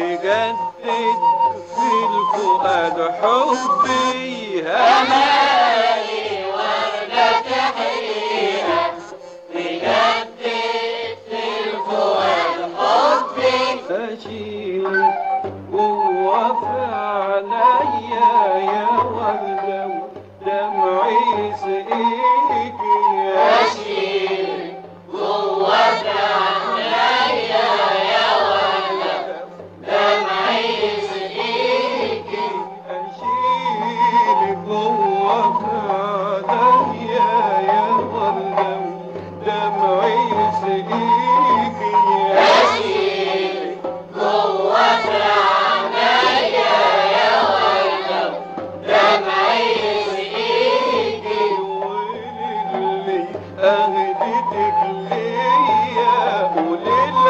تجدد في الفؤاد حبي أمالي وردة تحييها تجدد في الفؤاد حبي أشيل جوا في عينيا يا وردة ودمعي سقيكي أشيل جوه عينيا يا ولد دمعي يسقيكي أشيل جوا في عينيا يا وردة ودمعي سقيكي أشيل جوه عينيا يا ولد دمعي يسقيكي واللي أهدتك ليا قولي